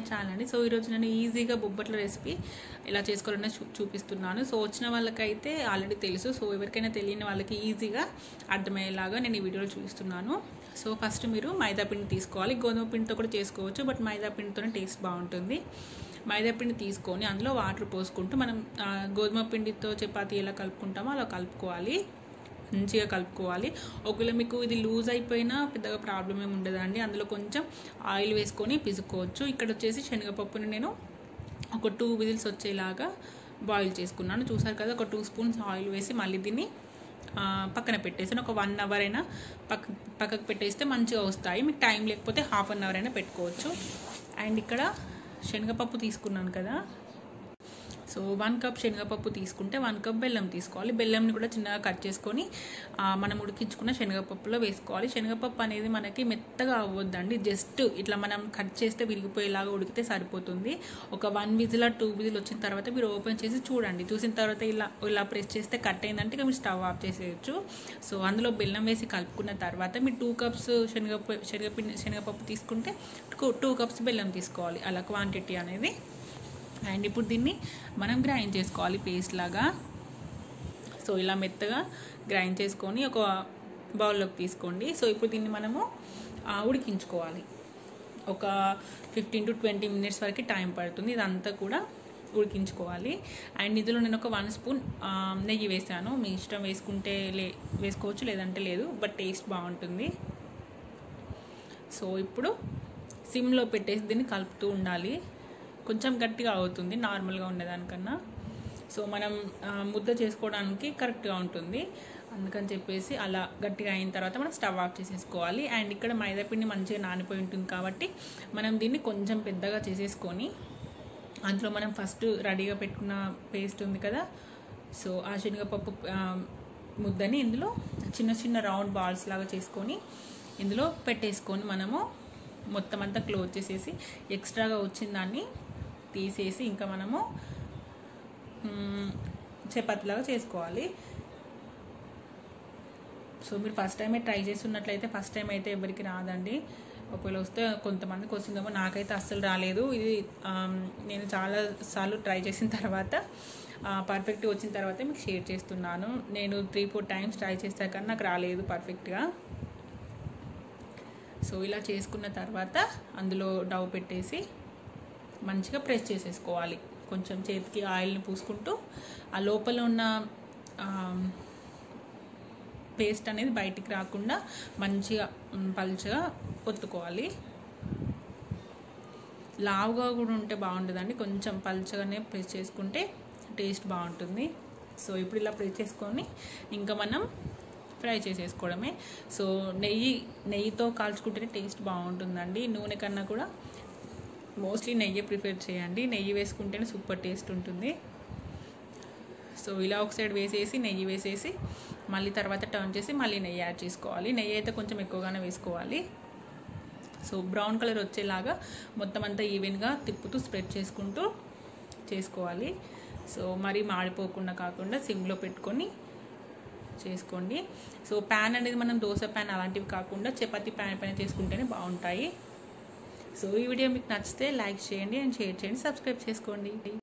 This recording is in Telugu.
ఛానల్ అండి సో ఈరోజు నేను ఈజీగా బొబ్బట్ల రెసిపీ ఎలా చేసుకోవాలని చూ చూపిస్తున్నాను సో వచ్చిన వాళ్ళకైతే ఆల్రెడీ తెలుసు సో ఎవరికైనా తెలియని వాళ్ళకి ఈజీగా అర్థమయ్యేలాగా నేను ఈ వీడియోలో చూపిస్తున్నాను సో ఫస్ట్ మీరు మైదా పిండి తీసుకోవాలి గోధుమ పిండితో కూడా చేసుకోవచ్చు బట్ మైదా పిండితోనే టేస్ట్ బాగుంటుంది మైదా పిండి తీసుకొని అందులో వాటర్ పోసుకుంటూ మనం ఆ, గోధుమ పిండితో చపాతీ ఎలా కలుపుకుంటామో అలా కలుపుకోవాలి మంచిగా కలుపుకోవాలి ఒకవేళ మీకు ఇది లూజ్ అయిపోయినా పెద్దగా ప్రాబ్లం ఏమి ఉండదండి అందులో కొంచెం ఆయిల్ వేసుకొని పిసుక్కోవచ్చు ఇక్కడ వచ్చేసి శనగపప్పుని నేను ఒక టూ విజిల్స్ వచ్చేలాగా బాయిల్ చేసుకున్నాను చూసారు కదా ఒక టూ స్పూన్స్ ఆయిల్ వేసి మళ్ళీ దీన్ని ఆ, పక్కన పెట్టేసాను ఒక వన్ అవర్ అయినా పక్క పక్కకు పెట్టేస్తే మంచిగా వస్తాయి మీకు టైం లేకపోతే హాఫ్ అన్ అవర్ అయినా పెట్టుకోవచ్చు అండ్ ఇక్కడ శనగపప్పు తీసుకున్నాను కదా సో వన్ కప్ శనగపప్పు తీసుకుంటే వన్ కప్ బెల్లం తీసుకోవాలి బెల్లంని కూడా చిన్నగా కట్ చేసుకొని ఆ, మనం ఉడికించుకున్న శనగపప్పులో వేసుకోవాలి శనగపప్పు అనేది మనకి మెత్తగా అవ్వద్దండి జస్ట్ ఇట్లా మనం కట్ చేస్తే విరిగిపోయేలాగా ఉడికితే సరిపోతుంది ఒక వన్ విజిల్ టూ విజిల్ వచ్చిన తర్వాత మీరు ఓపెన్ చేసి చూడండి చూసిన తర్వాత ఇలా ఇలా ప్రెస్ చేస్తే కట్ అయిందంటే ఇక మీరు స్టవ్ ఆఫ్ చేసేయచ్చు సో అందులో బెల్లం వేసి కలుపుకున్న తర్వాత మీరు టూ కప్స్ శనగపప్పు శనగపిండి శనగపప్పు తీసుకుంటే టూ కప్స్ బెల్లం తీసుకోవాలి అలా క్వాంటిటీ అనేది అండ్ ఇప్పుడు దీన్ని మనం గ్రైండ్ చేసుకోవాలి పేస్ట్ లాగా సో ఇలా మెత్తగా గ్రైండ్ చేసుకొని ఒక బౌల్లోకి తీసుకోండి సో ఇప్పుడు దీన్ని మనము ఆ, ఉడికించుకోవాలి ఒక ఫిఫ్టీన్ టు ట్వంటీ మినిట్స్ వరకు టైం పడుతుంది ఇదంతా కూడా ఉడికించుకోవాలి అండ్ ఇందులో నేను ఒక వన్ స్పూన్ ఆ, నెయ్యి వేసాను మీ ఇష్టం వేసుకుంటే లే వేసుకోవచ్చు లేదంటే లేదు బట్ టేస్ట్ బాగుంటుంది సో ఇప్పుడు సిమ్లో పెట్టేసి దీన్ని కలుపుతూ ఉండాలి కొంచెం గట్టిగా అవుతుంది నార్మల్గా ఉండేదానికన్నా సో మనం ఆ, ముద్ద చేసుకోవడానికి కరెక్ట్గా ఉంటుంది అందుకని చెప్పేసి అలా గట్టిగా అయిన తర్వాత మనం స్టవ్ ఆఫ్ చేసేసుకోవాలి అండ్ ఇక్కడ మైదా పిండి మంచిగా నానిపోయి ఉంటుంది కాబట్టి మనం దీన్ని కొంచెం పెద్దగా చేసేసుకొని అందులో మనం ఫస్ట్ రెడీగా పెట్టుకున్న పేస్ట్ ఉంది కదా సో ఆ శనగపప్పు ఆ, ముద్దని ఇందులో చిన్న చిన్న రౌండ్ బాల్స్ లాగా చేసుకొని ఇందులో పెట్టేసుకొని మనము మొత్తం అంతా క్లోజ్ చేసేసి ఎక్స్ట్రాగా వచ్చిన దాన్ని తీసేసి ఇంకా మనము మ్, చపాతీలాగా చేసుకోవాలి సో మీరు ఫస్ట్ టైమే ట్రై చేస్తున్నట్లయితే ఫస్ట్ టైం అయితే ఎవరికి రాదండి ఒకవేళ వస్తే కొంతమందికి వచ్చిందేమో నాకైతే అస్సలు రాలేదు ఇది ఆమ్, నేను చాలా సార్లు ట్రై చేసిన తర్వాత పర్ఫెక్ట్గా వచ్చిన తర్వాత మీకు షేర్ చేస్తున్నాను నేను త్రీ ఫోర్ టైమ్స్ ట్రై చేస్తే కానీ నాకు రాలేదు పర్ఫెక్ట్గా సో ఇలా చేసుకున్న తర్వాత అందులో డవ్ పెట్టేసి మంచిగా ప్రెస్ చేసేసుకోవాలి కొంచెం చేతికి ఆయిల్ని పూసుకుంటూ ఆ లోపల ఉన్న ఆమ్, పేస్ట్ అనేది బయటికి రాకుండా మంచిగా మ్, పలుచగా ఒత్తుకోవాలి లావుగా కూడా ఉంటే బాగుంటుందండి కొంచెం పలుచగానే ప్రెస్ చేసుకుంటే టేస్ట్ బాగుంటుంది సో ఇప్పుడు ఇలా ప్రెస్ చేసుకొని ఇంకా మనం ఫ్రై చేసేసుకోవడమే సో నెయ్యి నెయ్యితో కాల్చుకుంటేనే టేస్ట్ బాగుంటుందండి నూనె కన్నా కూడా మోస్ట్లీ నెయ్యి ప్రిఫర్ చేయండి నెయ్యి వేసుకుంటేనే సూపర్ టేస్ట్ ఉంటుంది సో ఇలా ఒక సైడ్ వేసేసి నెయ్యి వేసేసి మళ్ళీ తర్వాత టర్న్ చేసి మళ్ళీ నెయ్యి యాడ్ చేసుకోవాలి నెయ్యి అయితే కొంచెం ఎక్కువగానే వేసుకోవాలి సో బ్రౌన్ కలర్ వచ్చేలాగా మొత్తం అంతా ఈవెన్గా తిప్పుతూ స్ప్రెడ్ చేసుకుంటూ చేసుకోవాలి సో మరీ మాడిపోకుండా కాకుండా సిమ్లో పెట్టుకొని చేసుకోండి సో ప్యాన్ అనేది మనం దోశ ప్యాన్ అలాంటివి కాకుండా చపాతీ ప్యాన్ పైన చేసుకుంటేనే బాగుంటాయి సో ఈ వీడియో మీకు నచ్చితే లైక్ చేయండి అండ్ షేర్ చేయండి సబ్స్క్రైబ్ చేసుకోండి